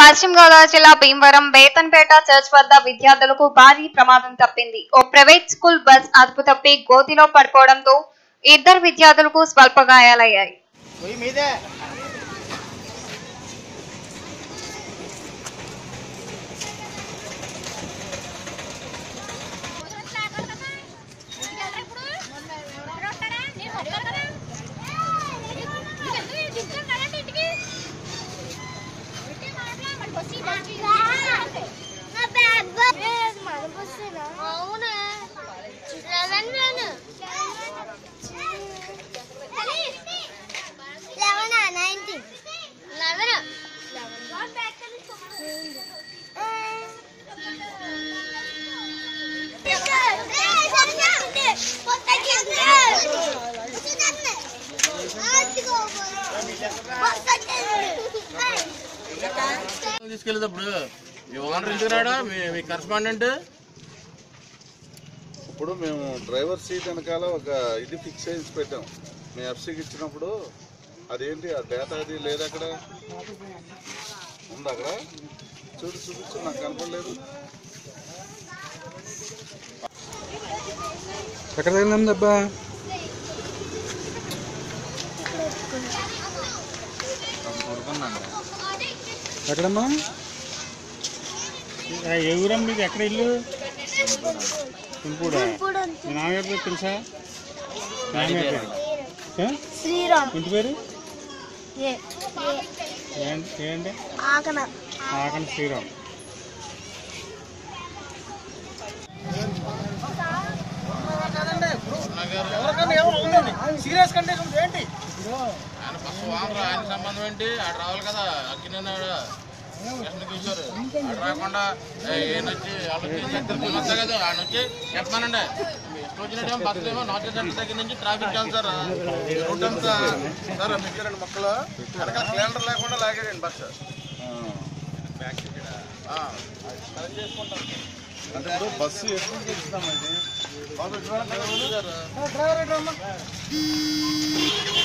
పశ్చిమ గోదావరి జిల్లా భీమవరం బేతన్పేట చర్చ్ వద్ద విద్యార్థులకు భారీ ప్రమాదం తప్పింది ఓ ప్రైవేట్ స్కూల్ బస్ అదుపు తప్పి గోతిలో పడిపోవడంతో ఇద్దరు విద్యార్థులకు స్వల్ప గాయాలయ్యాయి పోయి మీదే అవునా లెవెన్ వేను లెవెన్ నైన్టీన్ లెవెన్ తీసుకెళ్ళేటప్పుడు మీ ఓనర్ ఎందుకు రాడా మీ మీ కరస్పాండెంట్ ఇప్పుడు మేము డ్రైవర్ సీట్ వెనకాల ఒక ఇది ఫిక్స్ చేసి పెట్టాం మేము ఎఫ్సీకి ఇచ్చినప్పుడు అదేంటి ఆ డేటా అది లేదు అక్కడ ఉంది అక్కడ చూడు చూపించు నాకు కనపడలేదు ఎక్కడ తగిలింది అబ్బా ఎక్కడమ్మా ఏ ఊరం మీకు ఎక్కడ ఇల్లు తుంపూడా మీ నాన్నగారి పేరు తెలుసా నాన్నగారి పేరు ఏ? శ్రీరామ్ ఇంటి పేరు ఏ ఏంటి ఏంటి ఆకన ఆకండి శ్రీరామ్ సీరియస్ కండిషన్ ఏంటి ఆయన ఫస్ట్ ఓనర్ ఆయన సంబంధం ఏంటి ఆడు రావాలి కదా అక్కినాడు కృష్ణ కిషోర్ ఆడు రాకుండా ఏనొచ్చి వాళ్ళొచ్చి కదా ఆయన వచ్చి చెప్పమానండి మీ ఇష్టం వచ్చినట్టు బస్సు ఏమో నార్త్ సెంటర్ దగ్గర నుంచి ట్రాఫిక్ జామ్ సార్ రూట్ అంతా సార్ మీకు రెండు మొక్కలు వెనకాల క్యాలెండర్ లేకుండా లాగాడండి బస్సు అంటే ఇప్పుడు బస్సు ఎప్పుడు తెచ్చుతామండి డ్రైవర్ ఎక్కడ అమ్మా